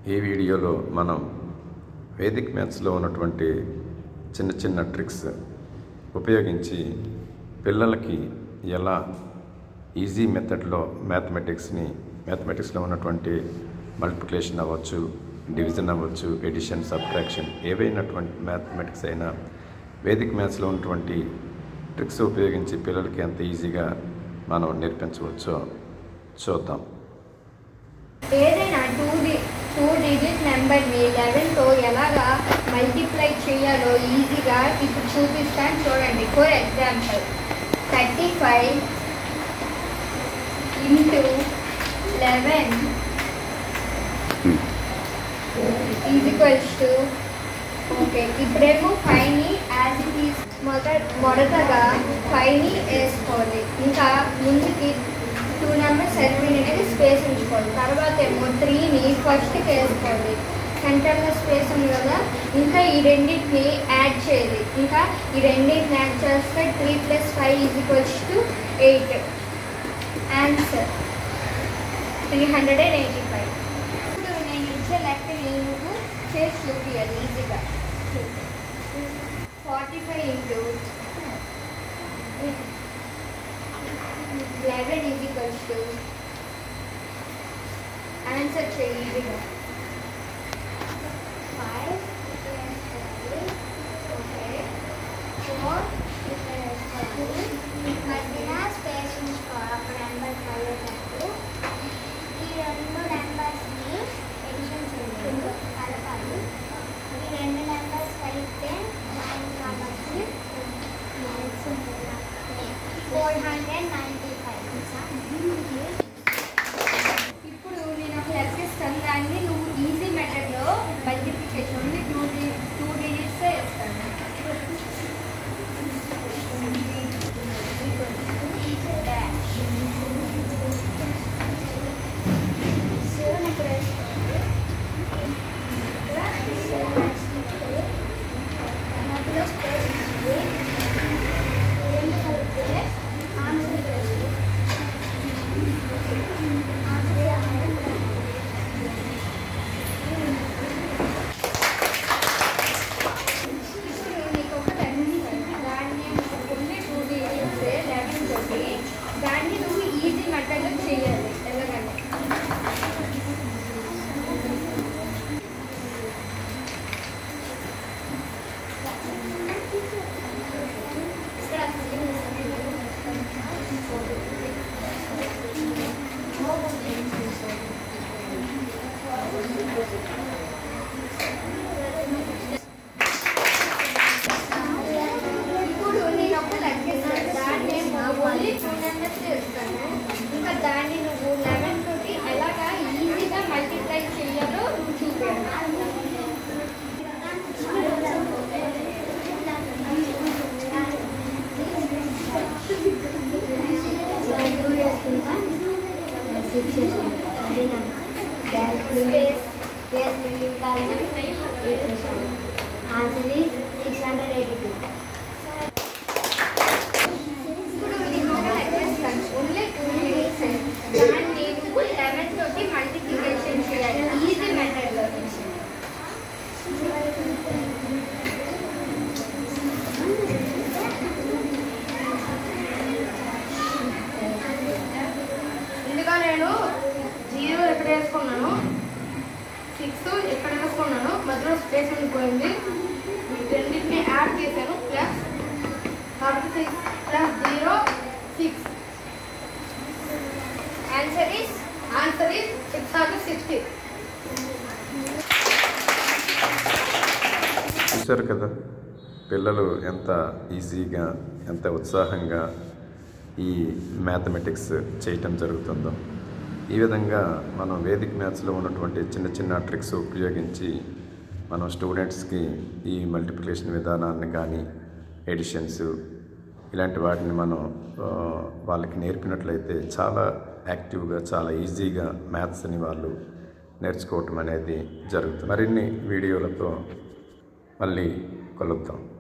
ఈ వీడియోలో మనం వేదిక్ మ్యాథ్స్లో ఉన్నటువంటి చిన్న చిన్న ట్రిక్స్ ఉపయోగించి పిల్లలకి ఎలా ఈజీ మెథడ్లో మ్యాథమెటిక్స్ని మ్యాథమెటిక్స్లో ఉన్నటువంటి మల్టిప్లికేషన్ అవ్వచ్చు డివిజన్ అవ్వచ్చు ఎడిషన్ సబ్ట్రాక్షన్ ఏవైనటువంటి మ్యాథమెటిక్స్ అయినా వేదిక్ మ్యాథ్స్లో ఉన్నటువంటి ట్రిక్స్ ఉపయోగించి పిల్లలకి ఎంత ఈజీగా మనం నేర్పించవచ్చో చూద్దాం ఏదైనా టూ డి టూ డిజిట్ నెంబర్ని లెవెన్తో ఎలాగా మల్టిప్లై చేయాలో ఈజీగా ఇప్పుడు చూపిస్తాను చూడండి for example thirty five into eleven is equals to okay ఇప్పుడేమో ఫైవ్ని యాజ్ ఇట్ ఈస్ మొదట మొదటగా ఫైవ్ని వేసుకోవాలి ఇంకా ముందుకి టూ నెంబర్స్ సరిపోయిన అనేది స్పేస్ ఉంచుకోవాలి తర్వాత ఏమో త్రీని ఫస్ట్కి వేసుకోవాలి సెంటర్లో స్పేస్ ఉంది కదా ఇంకా ఈ రెండింటిని యాడ్ చేయాలి ఇంకా ఈ రెండింటిని యాడ్ చేస్తే three plus five is equals to eight answer three hundred and eighty five ఇప్పుడు నేను ఇచ్చే లెక్కని నువ్వు చేసి చూపించాలి ఈజీగా forty five into eleven is equals to answer చేయి ఈజీగా ఫైవ్ ఓకే ఫోర్ మధ్యన స్పేస్ ఉంచుకోవాలి ఒక నెంబర్ కలిగేటట్టు ఈ రెండు నెంబర్స్ని ఎడిషన్ చేయాలి కలపాలి ఈ రెండు నెంబర్స్ కలిపితే నైన్ కాబట్టి ఫోర్ హండ్రెడ్ నైంటీ ఫైవ్ ఇప్పుడు నేను ఒక లెక్క ఇస్తాను దాన్ని నువ్వు ఈజీ మెథడ్లో మల్టిప్లికేషన్ ఉంది టూ డి టూ డిజిట్స్ ఇస్తాను సెవెన్ ఎక్కడ వేసుకోవాలి మధ్యలో స్పేస్ ఉంది రెండు కలిపితే ఆన్సర్ వేసుకోవాలి ఇప్పుడు నీకు ఒక లెక్క ఇస్తాను దాన్ని ఓన్లీ టూ డిజిట్స్ లెవెన్ తోటి దాన్ని నువ్వు ఈజీ మెథడ్లో చేయాలి ఎలాగంటే ఇప్పుడు నేను ఒక లెక్క ఇస్తాను దాన్ని ఓన్లీ టూ నెంబర్స్ ఇస్తాను ఇంకా దాన్ని నువ్వు లెవెన్ తోటి ఎలాగా ఈజీగా మల్టిప్లై చేయాలో నువ్వు చూపించాలి Answer is 682. ఇప్పుడు నీకు ఒక లెక్క ఇస్తాను ఓన్లీ టూ మినిట్స్ దాన్ని నువ్వు లెవెన్ తోటి మల్టిప్లికేషన్ చేయాలి ఈజీ మెథడ్లో ముందుగా నేను జీరో ఎక్కడ వేసుకున్నాను సిక్స్ ఎక్కడ వేసుకున్నాను మధ్యలో స్పేస్ ఉండిపోయింది రెండింటిని యాడ్ చేశాను plus thirty six plus zero six answer is answer is six hundred sixty చూశారు కదా పిల్లలు ఎంత ఈజీగా ఎంత ఉత్సాహంగా ఈ మ్యాథమెటిక్స్ చేయటం జరుగుతుందో ఈ విధంగా మనం వేదిక్ మ్యాథ్స్లో ఉన్నటువంటి చిన్న చిన్న ట్రిక్స్ ఉపయోగించి మనం స్టూడెంట్స్కి ఈ మల్టిప్లికేషన్ విధానాన్ని కానీ ఎడిషన్స్ ఇలాంటి వాటిని మనం ఆ, వాళ్ళకి నేర్పినట్లయితే చాలా యాక్టివ్గా చాలా ఈజీగా మ్యాథ్స్ని వాళ్ళు నేర్చుకోవటం అనేది జరుగుతుంది మరిన్ని వీడియోలతో మళ్ళీ కలుద్దాం